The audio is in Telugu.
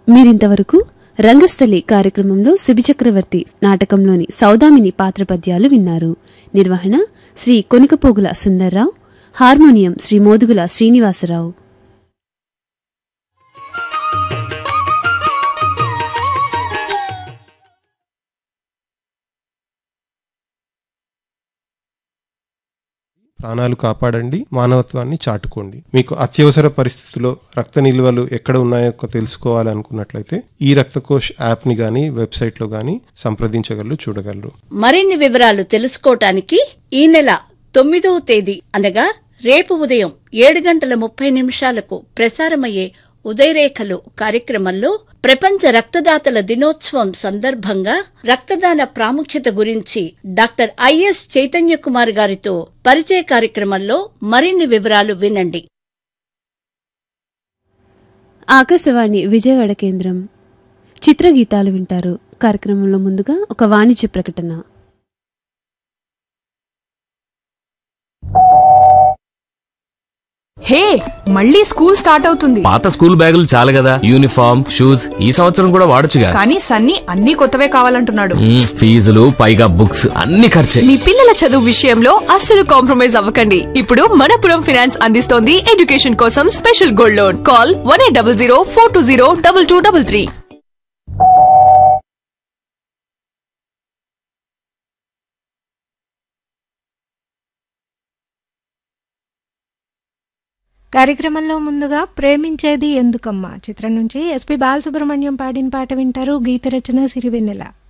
మీరింతవరకు రంగస్థలి కార్యక్రమంలో శిబిచక్రవర్తి నాటకంలోని సౌదామిని పాత్ర పద్యాలు విన్నారు నిర్వహణ శ్రీ కొనికపోగుల సుందర్రావు హార్మోనియం శ్రీ మోదుగుల శ్రీనివాసరావు ప్రాణాలు కాపాడండి మానవత్వాన్ని చాటుకోండి మీకు అత్యవసర పరిస్థితిలో రక్త నిల్వలు ఎక్కడ ఉన్నాయో తెలుసుకోవాలనుకున్నట్లయితే ఈ రక్తకోష్ యాప్ని కానీ వెబ్సైట్లో కానీ సంప్రదించగలరు చూడగలరు మరిన్ని వివరాలు తెలుసుకోవటానికి ఈ నెల తొమ్మిదవ తేదీ అనగా రేపు ఉదయం ఏడు గంటల ముప్పై నిమిషాలకు ప్రసారమయ్యే ఉదయరేఖలు కార్యక్రమంలో ప్రపంచ రక్తదాతల దినోత్సవం సందర్భంగా రక్తదాన ప్రాముఖ్యత గురించి డాక్టర్ ఐఎస్ చైతన్య కుమార్ గారితో పరిచయ కార్యక్రమంలో మరిన్ని వివరాలు వినండి ఆకాశవాణి విజయవాడ కేంద్రం చిత్రగీతాలు వింటారు కార్యక్రమంలో ముందుగా ఒక వాణిజ్య ప్రకటన హే మళ్ళీ స్కూల్ స్టార్ట్ అవుతుంది పాత స్కూల్ బ్యాగులు చాలు కదా యూనిఫామ్ షూస్ ఈ సంవత్సరం కూడా వాడొచ్చుగా కానీ సన్నీ అన్ని కొత్తవే కావాలంటున్నాడు మ్మ్, ఫీజులు పైగా బుక్స్ అన్ని ఖర్చే మీ పిల్లల చదువు విషయంలో అస్సలు కాంప్రమైజ్ అవ్వకండి ఇప్పుడు మనపురం ఫినాన్స్ అందిస్తోంది ఎడ్యుకేషన్ కోసం special gold loan call one eight double zero four two zero double two double three కార్యక్రమంలో ముందుగా ప్రేమించేది ఎందుకమ్మా చిత్రం నుంచి ఎస్పి బాలసుబ్రహ్మణ్యం పాడిన పాట వింటారు గీత రచన సిరివెన్నెల